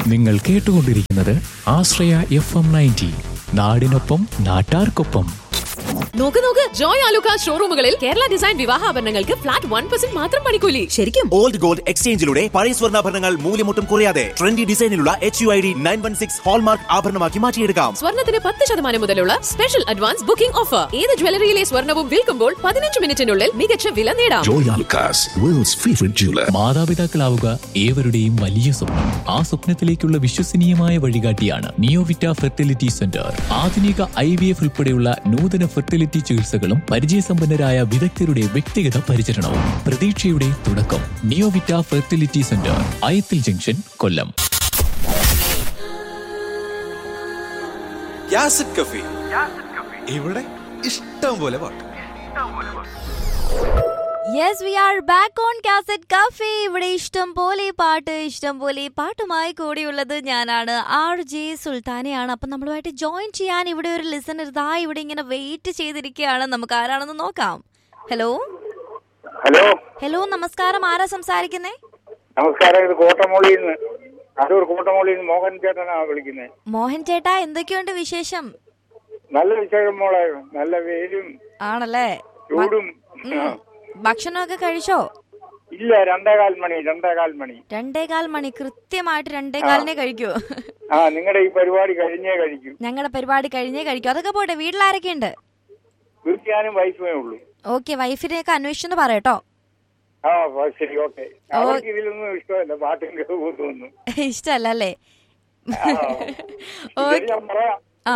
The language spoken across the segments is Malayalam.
നിങ്ങൾ കേട്ടുകൊണ്ടിരിക്കുന്നത് ആശ്രയ എഫ് എം നയൻറ്റി നാടിനൊപ്പം നാട്ടാർക്കൊപ്പം നോക്ക് നോക്ക് ജോയ് ആലുക്ക ഷോറൂമുകളിൽ കേരള ഡിസൈൻ വിവാഹാഭരണങ്ങൾക്ക് ഫ്ലാറ്റ് വൺ പെർസെന്റ് മാത്രം പണിക്കൂലി ശരിക്കും ഓൾഡ് ഗോൾഡ് എക്സ്ചേഞ്ചിലൂടെ പഴയ സ്വർണ്ണാഭരണങ്ങൾ മൂല്യമൊട്ടും കുറയാതെ ട്രെൻഡി ഡിസൈനിലുള്ള H U I D nine one six hallmark ആഭരണമാക്കി മാറ്റിയെടുക്കാം സ്വർണത്തിന് പത്ത് ശതമാനം മുതലുള്ള സ്പെഷ്യൽ അഡ്വാൻസ് ബുക്കിംഗ് ഓഫർ ഏത് ജ്വല്ലറിയിലെ സ്വർണവും വിൽക്കുമ്പോൾ പതിനഞ്ച് മിനിറ്റിനുള്ളിൽ മികച്ച വില നേടാം Joy Alucas, world's favorite jeweler. മാതാപിതാക്കളാവുക ഏവരുടെയും വലിയ സ്വപ്നം ആ സ്വപ്നത്തിലേക്കുള്ള വിശ്വസനീയമായ വഴികാട്ടിയാണ് നിയോവിറ്റ ഫെർട്ടിലിറ്റി സെന്റർ ആധുനിക ഐ വി എഫ് ഉൾപ്പെടെയുള്ള നൂതന ഫെർട്ടിലിറ്റി ചികിത്സകളും പരിചയസമ്പന്നരായ വിദഗ്ധരുടെ വ്യക്തിഗത പരിചരണവും പ്രതീക്ഷയുടെ തുടക്കം Neovita fertility centre Ayathil junction Kollam യാസിഡ് കഫി ഇവിടെ ഇഷ്ടം പോലെ പാട്ട് yes we are back on cassette cafe ഇവിടെ ഇഷ്ടം പോലെ പാട്ട് ഇഷ്ടം പോലെ പാട്ടുമായി കൂടിയുള്ളത് ഞാനാണ് ആർ ജെ സുൽത്താനയാണ് അപ്പം നമ്മളുമായിട്ട് ജോയിൻ ചെയ്യാൻ ഇവിടെ ഒരു ലിസണർ ഇതാ ഇവിടെ ഇങ്ങനെ വെയിറ്റ് ചെയ്തിരിക്കുകയാണ് നമുക്ക് ആരാണെന്ന് നോക്കാം ഹലോ ഹലോ ഹലോ നമസ്കാരം ആരാ സംസാരിക്കുന്നേ നമസ്കാരം ഇത് കോട്ടമോളിയിൽ നിന്ന് അടൂർ കോട്ടമോളിയിൽ നിന്ന് മോഹൻ ചേട്ടനാണ് വിളിക്കുന്നത് മോഹൻ ചേട്ടാ എന്തൊക്കെയുണ്ട് വിശേഷം നല്ല വിശേഷം മോളെ നല്ല വെയിലും ആണല്ലേ ചൂടും ആ. ഉം. ഭക്ഷണമൊക്കെ കഴിച്ചോ ഇല്ല രണ്ടേകാൽ മണി രണ്ടേകാൽ മണി രണ്ടേകാൽ മണി കൃത്യമായിട്ട് രണ്ടേകാലിനെ കഴിക്കൂ ആ നിങ്ങളുടെ ഈ പരിപാടി കഴിഞ്ഞേ കഴിക്കും ഞങ്ങളുടെ പരിപാടി കഴിഞ്ഞേ കഴിക്കൂ അതൊക്കെ പോട്ടെ വീട്ടിലാരൊക്കെയുണ്ട് തീർച്ചയായും വൈഫേ ഉള്ളൂ ഓക്കെ വൈഫിനെയൊക്കെ അന്വേഷിച്ചെന്ന് പറയട്ടോ ആ ആ, ശരി ഓക്കെ അവർക്ക് ഇതിലൊന്നും ഇഷ്ടമല്ല പാട്ടും കേൾക്കുന്നു ഇഷ്ടല്ല അല്ലേ ശരി ഞാൻ പറയാം ആ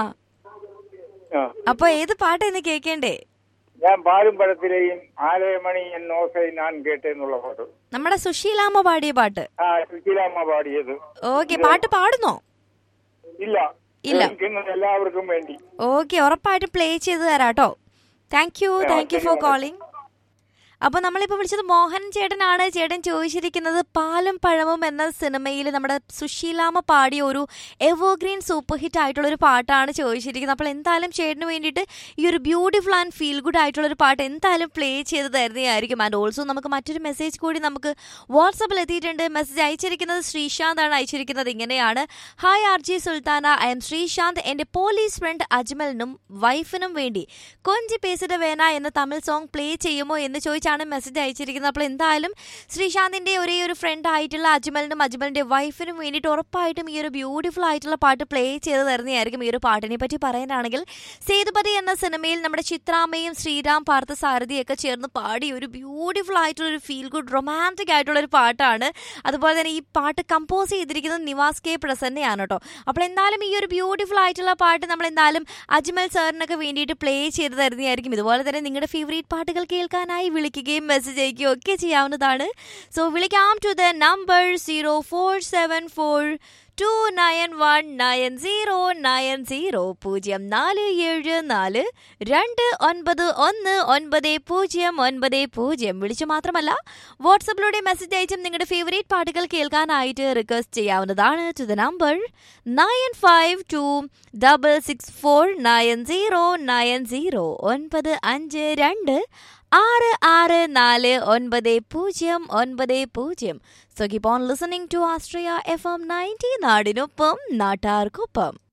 ആ. അപ്പൊ ഏത് പാട്ടാ ഇന്ന് കേക്കേണ്ടേ ഞാൻ പാലും പഴത്തിലെയും ആലയമണി എന്നോസൈ ഞാൻ കേട്ടെന്നുള്ള പാട്ട് നമ്മുടെ സുശീലാമ്മ പാടിയ പാട്ട് ആ സുശീലാമ്മ പാടിയത് ഓക്കെ പാട്ട് പാടുന്നോ ഇല്ല ഇല്ല. കേൾക്കുന്നത് എല്ലാവർക്കും വേണ്ടി ഓക്കെ ഉറപ്പായിട്ടും പ്ലേ ചെയ്ത് തരാട്ടോ thank you thank you for calling അപ്പൊ നമ്മളിപ്പോ വിളിച്ചത് മോഹൻ ചേട്ടനാണ് ചേട്ടൻ ചോദിച്ചിരിക്കുന്നത് പാലും പഴവും എന്ന സിനിമയിൽ നമ്മുടെ സുശീലാമ്മ പാടിയ ഒരു എവർഗ്രീൻ സൂപ്പർ ഹിറ്റ് ആയിട്ടുള്ള ഒരു പാട്ടാണ് ചോദിച്ചിരിക്കുന്നത് അപ്പോൾ എന്തായാലും ചേട്ടന് വേണ്ടിയിട്ട് ഈ ഒരു ബ്യൂട്ടിഫുൾ ആൻഡ് ഫീൽ ഗുഡ് ആയിട്ടുള്ള ഒരു പാട്ട് എന്തായാലും പ്ലേ ചെയ്ത് തരുന്നതായിരിക്കും ആൻഡ് ഓൾസോ നമുക്ക് മറ്റൊരു മെസ്സേജ് കൂടി നമുക്ക് വാട്സപ്പിൽ എത്തിയിട്ടുണ്ട് മെസ്സേജ് അയച്ചിരിക്കുന്നത് ശ്രീശാന്ത് ആണ് അയച്ചിരിക്കുന്നത് ഇങ്ങനെയാണ് hi R G Sultana I'm Sreesanth എൻ്റെ പോലീസ് ഫ്രണ്ട് അജ്മലിനും വൈഫിനും വേണ്ടി കൊഞ്ചി പേസിഡ വേന എന്ന തമിഴ് സോങ് പ്ലേ ചെയ്യുമോ എന്ന് ചോദിച്ചാണ് മെസ്സേജ് അയച്ചിരിക്കുന്നത് അപ്പോൾ എന്തായാലും ശ്രീശാന്തിൻ്റെ ഒരേ ഒരു ഫ്രണ്ട് ആയിട്ടുള്ള അജ്മലിനും അജ്മലിൻ്റെ വൈഫിനും വേണ്ടിയിട്ട് ഉറപ്പായിട്ടും ഈ ഒരു ബ്യൂട്ടിഫുൾ ആയിട്ടുള്ള പാട്ട് പ്ലേ ചെയ്ത് തരുന്നതായിരിക്കും ഈ ഒരു പാട്ടിനെ പറ്റി പറയാനാണെങ്കിൽ സേതുപതി എന്ന സിനിമയിൽ നമ്മുടെ ചിത്രാമ്മയും ശ്രീരാം പാർത്ഥസാരഥിയൊക്കെ ചേർന്ന് പാടി ഒരു ബ്യൂട്ടിഫുൾ ആയിട്ടുള്ള ഒരു ഫീൽ ഗുഡ് റൊമാൻറ്റിക് ആയിട്ടുള്ള ഒരു പാട്ടാണ് അതുപോലെ തന്നെ ഈ പാട്ട് കമ്പോസ് ചെയ്തിരിക്കുന്നത് നിവാസ് കെ പ്രസന്നയാണ് കേട്ടോ അപ്പോൾ എന്തായാലും ഈ ഒരു ബ്യൂട്ടിഫുൾ ആയിട്ടുള്ള പാട്ട് നമ്മൾ എന്തായാലും അജ്മൽ സാറിനൊക്കെ വേണ്ടിയിട്ട് പ്ലേ ചെയ്ത് തരുന്നതായിരിക്കും ഇതുപോലെ തന്നെ നിങ്ങളുടെ ഫേവറേറ്റ് പാട്ടുകൾ കേൾക്കാനായി വിളിക്കുകയും മെസ്സേജ് അയക്കുകയും ഒക്കെ ചെയ്യാവുന്നതാണ് സോ വിളിക്കാം to the number zero four seven four two nine one nine zero nine zero പൂജ്യം നാല് ഏഴ് നാല് രണ്ട് ഒൻപത് ഒന്ന് ഒൻപത് പൂജ്യം ഒൻപത് പൂജ്യം വിളിച്ചു മാത്രമല്ല വാട്സപ്പിലൂടെ മെസ്സേജ് അയച്ചും നിങ്ങളുടെ ഫേവറേറ്റ് പാട്ടുകൾ കേൾക്കാനായിട്ട് റിക്വസ്റ്റ് ചെയ്യാവുന്നതാണ് to the number nine five two double six four nine zero nine zero ഒൻപത് അഞ്ച് രണ്ട് ആറ് ആറ് നാല് ഒൻപത് പൂജ്യം ഒൻപത് പൂജ്യം so keep on listening to Astria F M ninety നാടിനൊപ്പം നാട്ടാർക്കൊപ്പം